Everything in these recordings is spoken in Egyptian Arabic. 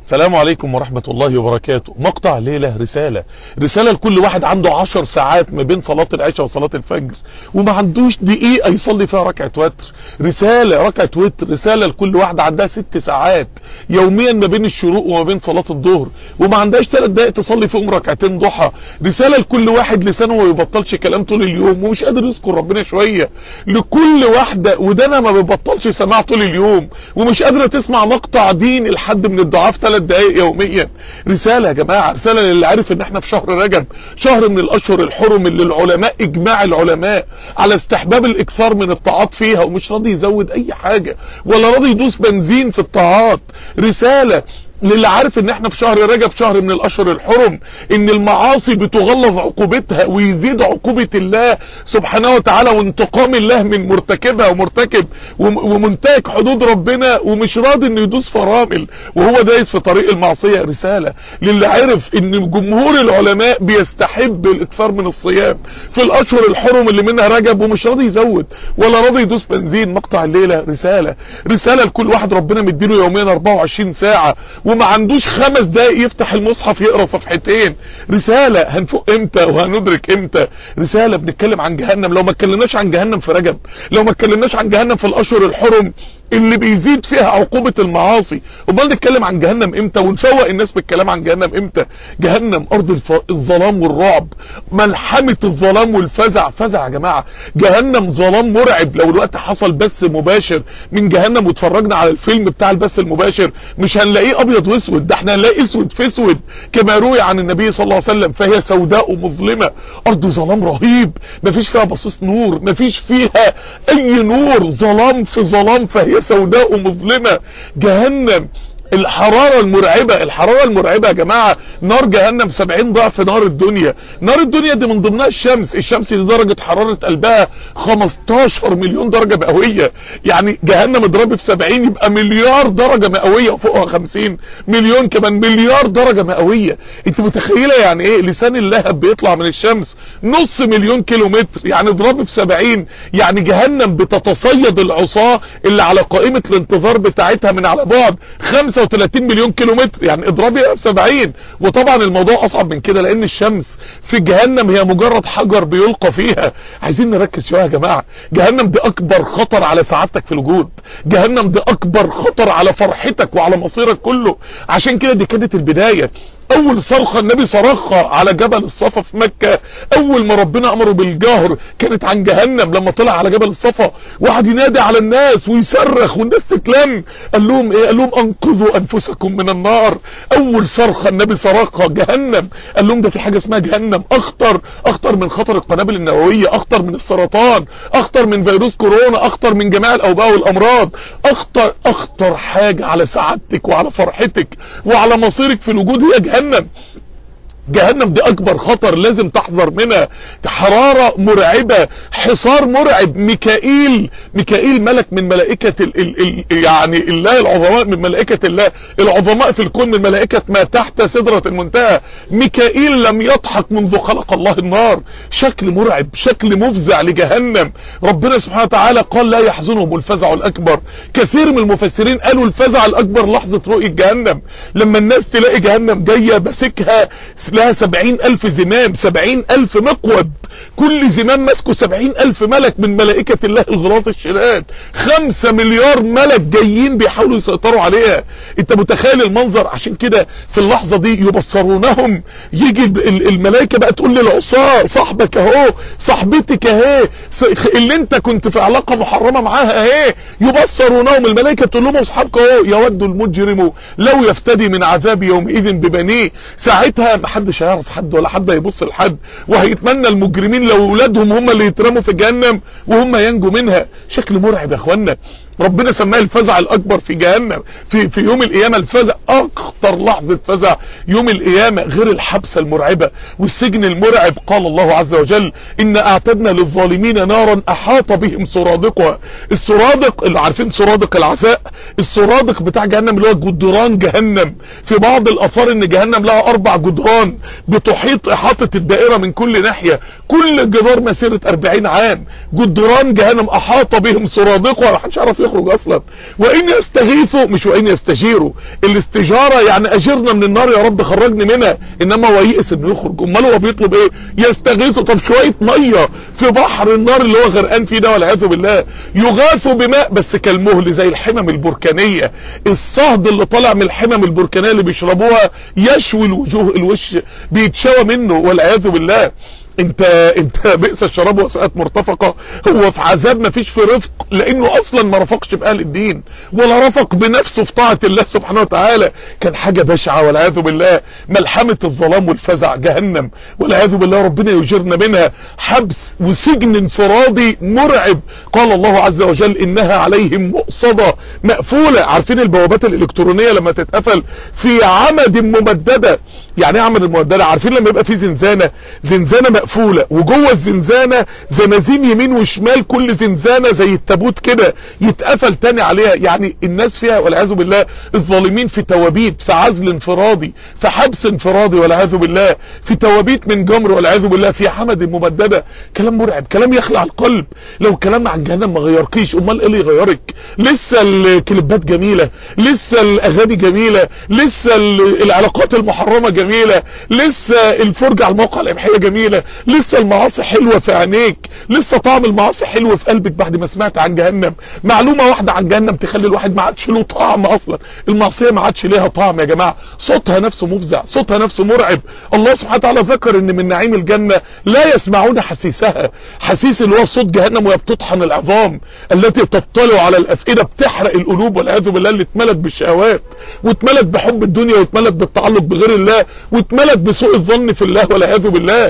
السلام عليكم ورحمة الله وبركاته مقطع ليلة رسالة رسالة لكل واحد عنده عشر ساعات ما بين صلاة العشاء وصلاة الفجر وما عندوش دقيقة يصلي فيها ركعة وتر رسالة ركعة وتر رسالة لكل واحد عندها ست ساعات يوميا ما بين الشروق وما بين صلاة الظهر وما عندهاش ثلاث دقائق تصلي فيهم ركعتين ضحى رسالة لكل واحد لسانه ما بيبطلش كلام طول اليوم ومش قادر يذكر ربنا شوية لكل واحدة ودنا ما بيبطلش سماع طول اليوم ومش قادرة تسمع مقطع دين لحد من الدعاء في ثلاث دقائق يوميا رسالة يا جماعة رسالة للي عارف ان احنا في شهر رجب شهر من الاشهر الحرم اللي العلماء اجماع العلماء على استحباب الاكثار من الطاعات فيها ومش راضي يزود اي حاجة ولا راضي يدوس بنزين في الطاعات رسالة للي عارف ان احنا في شهر رجب شهر من الاشهر الحرم ان المعاصي بتغلظ عقوبتها ويزيد عقوبة الله سبحانه وتعالى وانتقام الله من مرتكبها ومرتكب ومنتهك حدود ربنا ومش راضي انه يدوس فرامل وهو دايس في طريق المعصية رسالة للي عارف ان جمهور العلماء بيستحب الاكثار من الصيام في الاشهر الحرم اللي منها رجب ومش راضي يزود ولا راضي يدوس بنزين مقطع الليلة رسالة رسالة لكل واحد ربنا مديله يوميا 24 ساعة وما عندوش خمس دقايق يفتح المصحف يقرا صفحتين رسالة هنفوق امتى وهندرك امتى رسالة بنتكلم عن جهنم لو ما اتكلمناش عن جهنم في رجب لو ما اتكلمناش عن جهنم في الاشهر الحرم اللي بيزيد فيها عقوبة المعاصي امال نتكلم عن جهنم امتى ونفوق الناس بالكلام عن جهنم امتى جهنم ارض الف... الظلام والرعب ملحمة الظلام والفزع فزع يا جماعة جهنم ظلام مرعب لو الوقت حصل بث مباشر من جهنم واتفرجنا على الفيلم بتاع البث المباشر مش هنلاقيه ابيض واسود ده احنا هنلاقي اسود في اسود كما روي عن النبي صلى الله عليه وسلم فهي سوداء مظلمة ارض ظلام رهيب مفيش فيها بصيص نور مفيش فيها اي نور ظلام في ظلام فهي سوداء مظلمة جهنم الحرارة المرعبة الحرارة المرعبة يا جماعة نار جهنم 70 ضعف نار الدنيا نار الدنيا دي من ضمنها الشمس الشمس دي درجة حرارة قلبها 15 مليون درجة مئوية يعني جهنم اضرب في 70 يبقى مليار درجة مئوية وفوقها 50 مليون كمان مليار درجة مئوية انت متخيلة يعني ايه لسان اللهب بيطلع من الشمس نص مليون كيلو متر يعني اضرب في 70 يعني جهنم بتتصيد العصاة اللي على قائمة الانتظار بتاعتها من على بعد 35 مليون كيلو متر يعني اضربي في 70 وطبعا الموضوع اصعب من كده لان الشمس في جهنم هي مجرد حجر بيلقى فيها عايزين نركز شويه يا جماعه جهنم دي اكبر خطر على سعادتك في الوجود جهنم دي اكبر خطر على فرحتك وعلى مصيرك كله عشان كده دي كانت البدايه اول صرخة النبي صرخها على جبل الصفا في مكة اول ما ربنا امره بالجهر كانت عن جهنم لما طلع على جبل الصفا وقعد ينادي على الناس ويصرخ والناس تتلم قال لهم ايه قال لهم انقذوا انفسكم من النار اول صرخة النبي صرخها جهنم قال لهم ده في حاجة اسمها جهنم اخطر اخطر من خطر القنابل النووية اخطر من السرطان اخطر من فيروس كورونا اخطر من جميع الاوباء والامراض اخطر اخطر حاجة على سعادتك وعلى فرحتك وعلى مصيرك في الوجود هي جهنم جهنم جهنم دي اكبر خطر لازم تحذر منها حرارة مرعبة حصار مرعب ميكائيل ميكائيل ملك من ملائكة ال ال ال يعني الله العظماء من ملائكة الله العظماء في الكون من ملائكة ما تحت سدرة المنتهى ميكائيل لم يضحك منذ خلق الله النار شكل مرعب شكل مفزع لجهنم ربنا سبحانه وتعالى قال لا يحزنهم الفزع الاكبر كثير من المفسرين قالوا الفزع الاكبر لحظة رؤية جهنم لما الناس تلاقي جهنم جاية ماسكها لها سبعين الف زمام سبعين الف مقود كل زمام ماسكه سبعين الف ملك من ملائكة الله الغلاظ الشداد خمسة مليار ملك جايين بيحاولوا يسيطروا عليها انت متخيل المنظر عشان كده في اللحظة دي يبصرونهم يجي الملائكة بقى تقول للعصاة صاحبك اهو صاحبتك اهي اللي انت كنت في علاقة محرمة معاها اهي يبصرونهم الملائكة تقول لهم اصحابك اهو يود المجرم لو يفتدي من عذاب يومئذ ببنيه ساعتها محدش هيعرف حد ولا حد هيبص لحد وهيتمنى المجرمين لو اولادهم هم اللي يترموا في جهنم وهم ينجوا منها شكل مرعب يا اخوانا ربنا سماه الفزع الاكبر في جهنم في في يوم القيامه الفزع اخطر لحظه فزع يوم القيامه غير الحبسه المرعبه والسجن المرعب قال الله عز وجل ان اعتدنا للظالمين نارا احاط بهم سرادقها السرادق اللي عارفين سرادق العزاء السرادق بتاع جهنم اللي هو جدران جهنم في بعض الاثار ان جهنم لها اربع جدران بتحيط احاطه الدائره من كل ناحيه كل جدار مسيره 40 عام جدران جهنم احاط بهم سرادقها محدش يعرف يخرج اصلا وان يستغيثوا مش وان يستجيروا الاستجارة يعني اجرنا من النار يا رب خرجني منها انما هو يئس انه يخرج امال هو بيطلب ايه يستغيثوا طب شوية مية في بحر النار اللي هو غرقان فيه ده والعياذ بالله يغاثوا بماء بس كالمهل زي الحمم البركانية الصهد اللي طالع من الحمم البركانية اللي بيشربوها يشوي الوجوه الوش بيتشوى منه والعياذ بالله انت انت بئس الشراب وساءت مرتفقة هو في عذاب ما فيش في رفق لانه اصلا ما رفقش باهل الدين ولا رفق بنفسه في طاعة الله سبحانه وتعالى كان حاجة بشعة والعياذ بالله ملحمة الظلام والفزع جهنم والعياذ بالله ربنا يجرنا منها حبس وسجن انفرادي مرعب قال الله عز وجل انها عليهم مؤصدة مقفولة عارفين البوابات الالكترونية لما تتقفل في عمد ممددة يعني ايه عمد ممددة عارفين لما يبقى في زنزانة زنزانة مقفولة وجوه الزنزانة زنازين يمين وشمال كل زنزانة زي التابوت كده يتقفل تاني عليها يعني الناس فيها والعياذ بالله الظالمين في توابيت في عزل انفرادي في حبس انفرادي والعياذ بالله في توابيت من جمر والعياذ بالله في حمد ممددة كلام مرعب كلام يخلع القلب لو كلامنا عن جهنم ما غيركيش امال ايه اللي يغيرك لسه الكليبات جميلة لسه الاغاني جميلة لسه العلاقات المحرمة جميلة لسه الفرجة على المواقع الاباحيه جميلة لسه المعاصي حلوة في عينيك لسه طعم المعاصي حلو في قلبك بعد ما سمعت عن جهنم معلومة واحدة عن جهنم تخلي الواحد ما عادش له طعم اصلا المعصية ما عادش ليها طعم يا جماعة صوتها نفسه مفزع صوتها نفسه مرعب الله سبحانه وتعالى ذكر ان من نعيم الجنة لا يسمعون حسيسها حسيس اللي هو صوت جهنم وهي بتطحن العظام التي تطلع على الافئدة بتحرق القلوب والعياذ بالله اللي اتملت بالشهوات واتملت بحب الدنيا واتملت بالتعلق بغير الله واتملت بسوء الظن في الله والعياذ بالله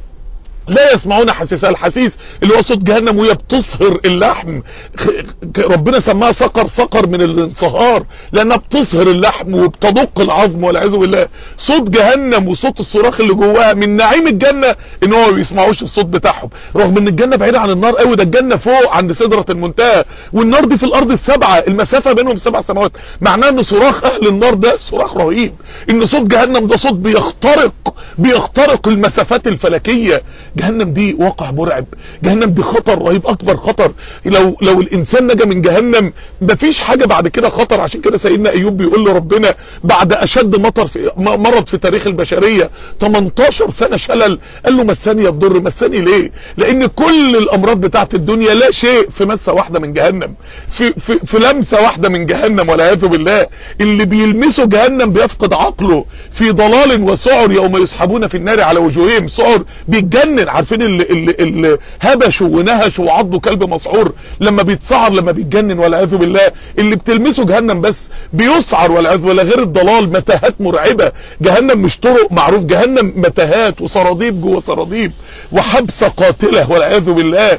لا يسمعون حسيسها الحسيس اللي هو صوت جهنم وهي بتصهر اللحم ربنا سماها سقر سقر من الانصهار لانها بتصهر اللحم وبتدق العظم والعياذ بالله صوت جهنم وصوت الصراخ اللي جواها من نعيم الجنة ان هو ما بيسمعوش الصوت بتاعهم رغم ان الجنة بعيدة عن النار قوي ده الجنة فوق عند سدرة المنتهى والنار دي في الارض السبعة المسافة بينهم سبع سماوات معناه ان صراخ اهل النار ده صراخ رهيب ان صوت جهنم ده صوت بيخترق بيخترق المسافات الفلكية جهنم دي واقع مرعب جهنم دي خطر رهيب اكبر خطر لو لو الانسان نجا من جهنم مفيش حاجة بعد كده خطر عشان كده سيدنا ايوب بيقول لربنا بعد اشد مطر في مرض في تاريخ البشرية 18 سنة شلل قال له مساني الضر مساني ليه لان كل الامراض بتاعت الدنيا لا شيء في مسة واحدة من جهنم في, في, في لمسة واحدة من جهنم والعياذ بالله اللي بيلمسوا جهنم بيفقد عقله في ضلال وسعر يوم يسحبون في النار على وجوههم سعر بيتجنن عارفين اللي, اللي, اللي هبشوا ونهشوا وعضوا كلب مسعور لما بيتسعر لما بيتجنن والعياذ بالله اللي بتلمسه جهنم بس بيسعر والعياذ بالله غير الضلال متاهات مرعبة جهنم مش طرق معروف جهنم متاهات وسراديب جوه سراديب وحبسة قاتلة والعياذ بالله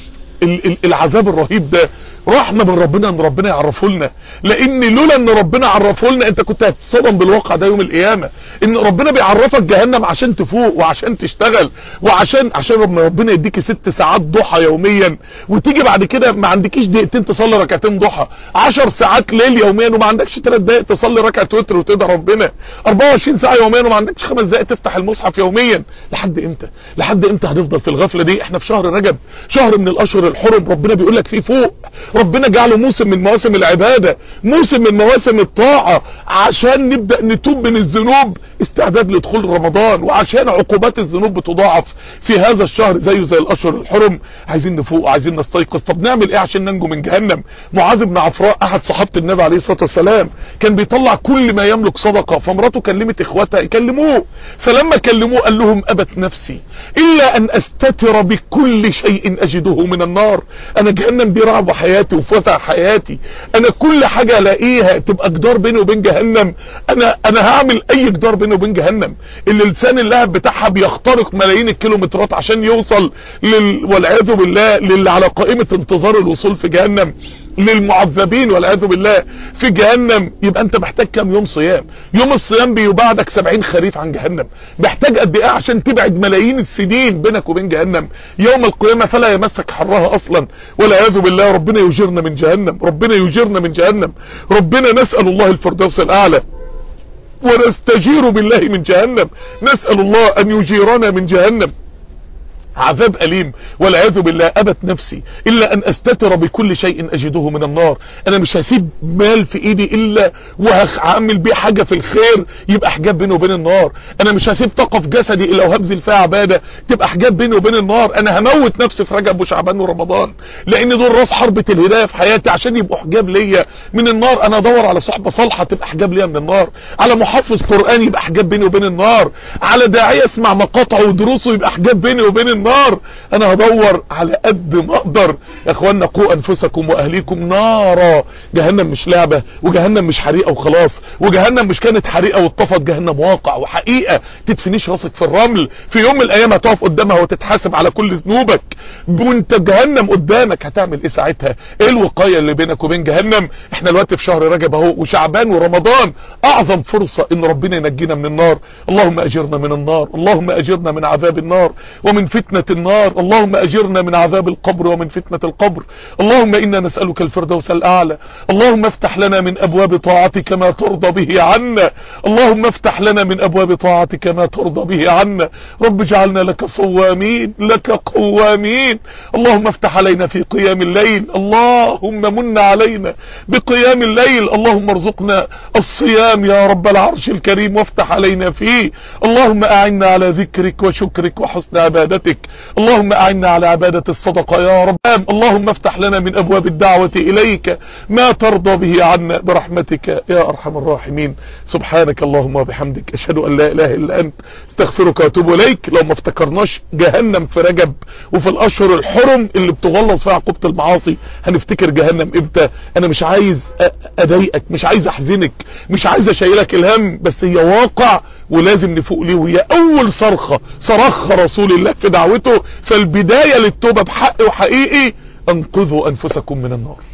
العذاب الرهيب ده رحمة من ربنا ان ربنا يعرفه لنا لان لولا ان ربنا عرفه لنا انت كنت هتتصدم بالواقع ده يوم القيامة ان ربنا بيعرفك جهنم عشان تفوق وعشان تشتغل وعشان عشان ربنا يديك ست ساعات ضحى يوميا وتيجي بعد كده ما عندكيش دقيقتين تصلي ركعتين ضحى 10 ساعات ليل يوميا وما عندكش 3 دقائق تصلي ركعه وتر وتدعي ربنا 24 ساعه يوميا وما عندكش 5 دقائق تفتح المصحف يوميا لحد امتى لحد امتى هنفضل في الغفله دي احنا في شهر رجب شهر من الاشهر الحرم ربنا بيقول لك فيه فوق ربنا جعله موسم من مواسم العبادة موسم من مواسم الطاعة عشان نبدأ نتوب من الذنوب استعداد لدخول رمضان وعشان عقوبات الذنوب بتضاعف في هذا الشهر زيه زي الاشهر الحرم عايزين نفوق وعايزين نستيقظ طب نعمل ايه عشان ننجو من جهنم معاذ بن عفراء احد صحابة النبي عليه الصلاة والسلام كان بيطلع كل ما يملك صدقة فمراته كلمت اخواتها يكلموه فلما كلموه قال لهم ابت نفسي الا ان استتر بكل شيء اجده من النار انا جهنم دي رعب حياتي وفتح حياتي انا كل حاجة الاقيها تبقى جدار بيني وبين جهنم انا انا هعمل اي جدار بيني وبين جهنم اللي لسان اللهب بتاعها بيخترق ملايين الكيلومترات عشان يوصل لل... والعياذ بالله للي على قائمة انتظار الوصول في جهنم للمعذبين والعياذ بالله في جهنم يبقى انت محتاج كام يوم صيام يوم الصيام بيبعدك 70 خريف عن جهنم محتاج قد ايه عشان تبعد ملايين السنين بينك وبين جهنم يوم القيامة فلا يمسك حرها اصلا والعياذ بالله ربنا يجرنا من جهنم ربنا يجرنا من جهنم ربنا نسأل الله الفردوس الاعلى ونستجير بالله من جهنم نسأل الله ان يجيرنا من جهنم عذاب أليم والعياذ بالله أبت نفسي إلا أن أستتر بكل شيء أجده من النار أنا مش هسيب مال في إيدي إلا وهعمل بيه حاجة في الخير يبقى حجاب بيني وبين النار أنا مش هسيب طاقة في جسدي إلا وهبذل فيها عبادة تبقى حجاب بيني وبين النار أنا هموت نفسي في رجب وشعبان ورمضان لأن دول راس حربة الهداية في حياتي عشان يبقوا حجاب ليا من النار أنا أدور على صحبة صالحة تبقى حجاب ليا من النار على محفظ قرآن يبقى حجاب بيني وبين النار على داعية اسمع مقاطعه ودروسه يبقى حجاب بيني وبين النار انا هدور على قد ما اقدر يا اخوانا قوا انفسكم واهليكم نارا جهنم مش لعبة وجهنم مش حريقة وخلاص وجهنم مش كانت حريقة واتطفت جهنم واقع وحقيقة تدفنيش راسك في الرمل في يوم من الايام هتقف قدامها وتتحاسب على كل ذنوبك وانت جهنم قدامك هتعمل ايه ساعتها ايه الوقاية اللي بينك وبين جهنم احنا دلوقتي في شهر رجب اهو وشعبان ورمضان اعظم فرصة ان ربنا ينجينا من النار اللهم اجرنا من النار اللهم اجرنا من عذاب النار ومن فتنة النار اللهم اجرنا من عذاب القبر ومن فتنة القبر اللهم انا نسألك الفردوس الاعلى اللهم افتح لنا من ابواب طاعتك ما ترضى به عنا اللهم افتح لنا من ابواب طاعتك ما ترضى به عنا رب اجعلنا لك صوامين لك قوامين اللهم افتح علينا في قيام الليل اللهم من علينا بقيام الليل اللهم ارزقنا الصيام يا رب العرش الكريم وافتح علينا فيه اللهم اعنا على ذكرك وشكرك وحسن عبادتك اللهم اعنا على عبادة الصدقة يا رب اللهم افتح لنا من ابواب الدعوة اليك ما ترضى به عنا برحمتك يا ارحم الراحمين سبحانك اللهم وبحمدك اشهد ان لا اله الا انت استغفرك واتوب اليك لو ما افتكرناش جهنم في رجب وفي الاشهر الحرم اللي بتغلظ فيها عقوبة المعاصي هنفتكر جهنم امتى انا مش عايز اضايقك مش عايز احزنك مش عايز اشيلك الهم بس هي واقع ولازم نفوق ليه وهي اول صرخة صرخ رسول الله في دعوته فالبداية للتوبة بحق وحقيقي انقذوا انفسكم من النار